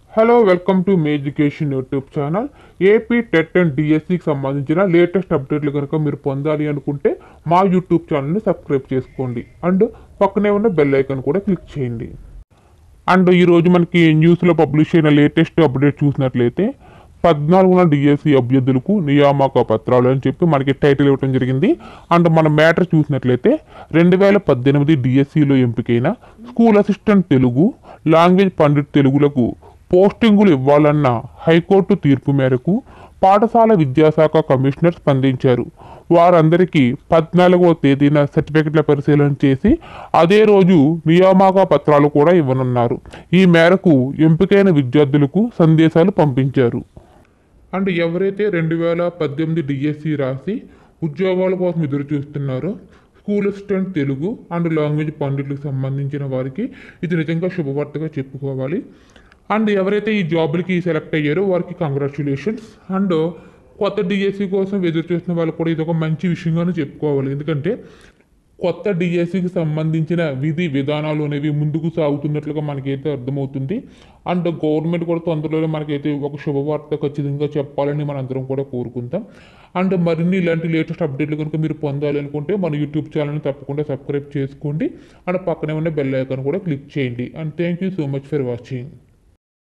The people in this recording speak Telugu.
hello welcome to may education YouTube channel AP TET and డిఎస్సికి సంబంధించిన లేటెస్ట్ అప్డేట్లు కనుక మీరు పొందాలి అనుకుంటే మా యూట్యూబ్ ఛానల్ని సబ్స్క్రైబ్ చేసుకోండి అండ్ పక్కనే ఉన్న బెల్ ఐకాన్ కూడా క్లిక్ చేయండి అండ్ ఈరోజు మనకి న్యూస్లో పబ్లిష్ అయిన లేటెస్ట్ అప్డేట్ చూసినట్లయితే పద్నాలుగున డిఎస్సి అభ్యర్థులకు నియామక పత్రాలు అని చెప్పి మనకి టైటిల్ ఇవ్వడం జరిగింది అండ్ మన మ్యాటర్ చూసినట్లయితే రెండు వేల పద్దెనిమిది డిఎస్సిలో ఎంపికైన school assistant Telugu language pandit తెలుగులకు పోస్టింగులు ఇవ్వాలన్న హైకోర్టు తీర్పు మేరకు పాఠశాల విద్యాశాఖ కమిషనర్ స్పందించారు వారందరికీ పద్నాలుగవ తేదీన సర్టిఫికెట్ల పరిశీలన చేసి అదే రోజు నియామక పత్రాలు కూడా ఇవ్వనున్నారు ఈ మేరకు ఎంపికైన విద్యార్థులకు సందేశాలు పంపించారు అండ్ ఎవరైతే రెండు వేల పద్దెనిమిది డిఎస్సి రాసి ఉద్యోగాల కోసం ఎదురు చూస్తున్నారో school assistant Telugu and language పండిట్లకు సంబంధించిన వారికి ఇది నిజంగా శుభవార్తగా చెప్పుకోవాలి అండ్ ఎవరైతే ఈ జాబులకి సెలెక్ట్ అయ్యారో వారికి కంగ్రాచులేషన్స్ అండ్ కొత్త డిఎస్సి కోసం ఎదురు చూస్తున్న వాళ్ళు కూడా ఇది ఒక మంచి విషయంగానే చెప్పుకోవాలి ఎందుకంటే కొత్త డిఎస్సికి సంబంధించిన విధి విధానాలు అనేవి ముందుకు సాగుతున్నట్లుగా మనకైతే అర్థమవుతుంది అండ్ గవర్నమెంట్ కూడా తొందరలోనే మనకైతే ఒక శుభవార్త ఖచ్చితంగా చెప్పాలని మనందరం కూడా కోరుకుంటాం అండ్ మరిన్ని ఇలాంటి లేటెస్ట్ అప్డేట్లు కనుక మీరు పొందాలి అనుకుంటే మన యూట్యూబ్ ఛానల్ని తప్పకుండా సబ్స్క్రైబ్ చేసుకోండి అండ్ పక్కనే ఉన్న బెల్ ఐకాన్ కూడా క్లిక్ చేయండి and thank you so much for watching